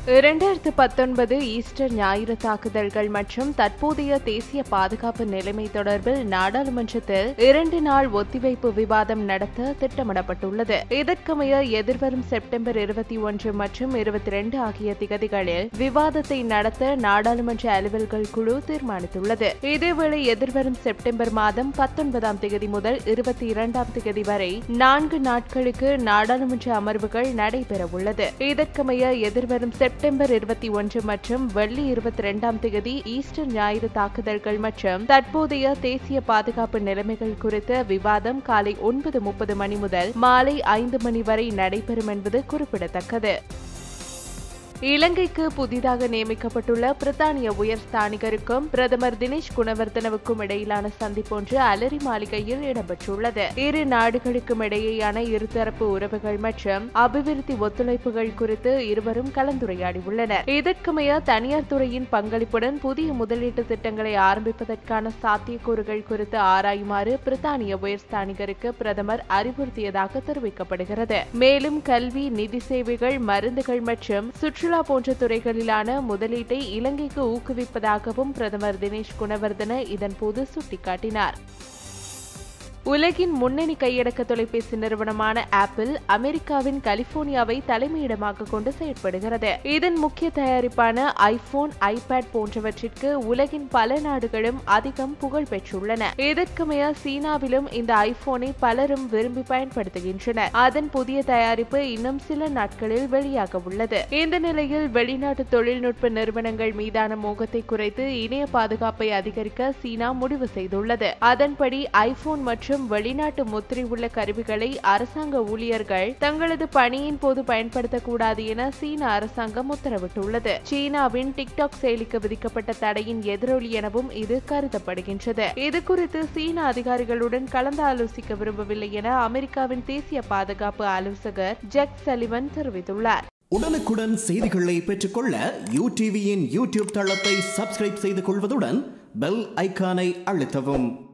இரண்டாயிரத்து பத்தொன்பது ஈஸ்டர் ஞாயிறு தாக்குதல்கள் மற்றும் தற்போதைய தேசிய பாதுகாப்பு நிலைமை தொடர்பில் நாடாளுமன்றத்தில் இரண்டு நாள் ஒத்திவைப்பு விவாதம் நடத்த திட்டமிடப்பட்டுள்ளது இதற்கமைய எதிர்வரும் செப்டம்பர் இருபத்தி ஒன்று மற்றும் இருபத்தி இரண்டு ஆகிய திகதிகளில் விவாதத்தை நடத்த நாடாளுமன்ற அலுவல்கள் குழு தீர்மானித்துள்ளது இதேவேளை எதிர்வரும் செப்டம்பர் மாதம் பத்தொன்பதாம் திகதி முதல் இருபத்தி இரண்டாம் திகதி வரை நான்கு நாட்களுக்கு நாடாளுமன்ற அமர்வுகள் நடைபெறவுள்ளது இதற்கமைய எதிர்வரும் செப்டம்பர் இருபத்தி ஒன்று மற்றும் வெள்ளி இருபத்தி இரண்டாம் தேதி ஈஸ்டர் ஞாயிறு தாக்குதல்கள் மற்றும் தற்போதைய தேசிய பாதுகாப்பு நிலைமைகள் குறித்த விவாதம் காலை ஒன்பது முப்பது மணி முதல் மாலை ஐந்து மணி வரை நடைபெறும் என்பது குறிப்பிடத்தக்கது இலங்கைக்கு புதிதாக நியமிக்கப்பட்டுள்ள பிரித்தானிய உயர் ஸ்தானிகருக்கும் பிரதமர் தினேஷ் குணவர்தனவுக்கும் இடையிலான சந்திப்பொன்று அலரி மாளிகையில் இடம்பெற்றுள்ளது இரு நாடுகளுக்கும் இடையேயான இருதரப்பு உறவுகள் மற்றும் அபிவிருத்தி ஒத்துழைப்புகள் குறித்து இருவரும் கலந்துரையாடியுள்ளனர் இதற்குமைய தனியார் துறையின் பங்களிப்புடன் புதிய முதலீட்டு திட்டங்களை ஆரம்பிப்பதற்கான சாத்தியக்கூறுகள் குறித்து ஆராயுமாறு பிரித்தானிய உயர் ஸ்தானிகருக்கு பிரதமர் அறிவுறுத்தியதாக தெரிவிக்கப்படுகிறது மேலும் கல்வி நிதி சேவைகள் மருந்துகள் மற்றும் சுற்றுலா சுற்றுலா போன்ற துறைகளிலான முதலீட்டை இலங்கைக்கு ஊக்குவிப்பதாகவும் பிரதமர் தினேஷ் குணவர்தன இதன்போது சுட்டிக்காட்டினார் உலகின் முன்னணி கையடக்க தொலைபேசி நிறுவனமான ஆப்பிள் அமெரிக்காவின் கலிபோர்னியாவை தலைமையிடமாக கொண்டு செயற்படுகிறது இதன் முக்கிய தயாரிப்பான ஐபோன் ஐபேட் போன்றவற்றிற்கு உலகின் பல நாடுகளும் அதிகம் புகழ் பெற்றுள்ளன இதற்குமைய சீனாவிலும் இந்த ஐபோனை பலரும் விரும்பி பயன்படுத்துகின்றனர் அதன் புதிய தயாரிப்பு இன்னும் சில நாட்களில் வெளியாக உள்ளது இந்த நிலையில் வெளிநாட்டு தொழில்நுட்ப நிறுவனங்கள் மீதான மோகத்தை குறைத்து இணைய பாதுகாப்பை அதிகரிக்க சீனா முடிவு செய்துள்ளது அதன்படி ஐபோன் மற்றும் மற்றும் வெளிநாட்டு முத்திரை உள்ள கருவிகளை அரசாங்க ஊழியர்கள் தங்களது பணியின் போது பயன்படுத்தக்கூடாது என சீன அரசாங்கம் உத்தரவிட்டுள்ளது சீனாவின் டிக்டாக் செயலிக்கு விதிக்கப்பட்ட தடையின் எதிரொலி எனவும் இது கருதப்படுகின்றது இது குறித்து சீன அதிகாரிகளுடன் கலந்து ஆலோசிக்க விரும்பவில்லை என அமெரிக்காவின் தேசிய பாதுகாப்பு ஆலோசகர் ஜெக் சலிவன் தெரிவித்துள்ளார் உடனுக்குடன் செய்திகளை பெற்றுக்கொள்ள யூ டிவியின் யூடியூப் தளத்தை சப்ஸ்கிரைப் செய்து கொள்வதுடன் பெல் ஐக்கானை அழுத்தவும்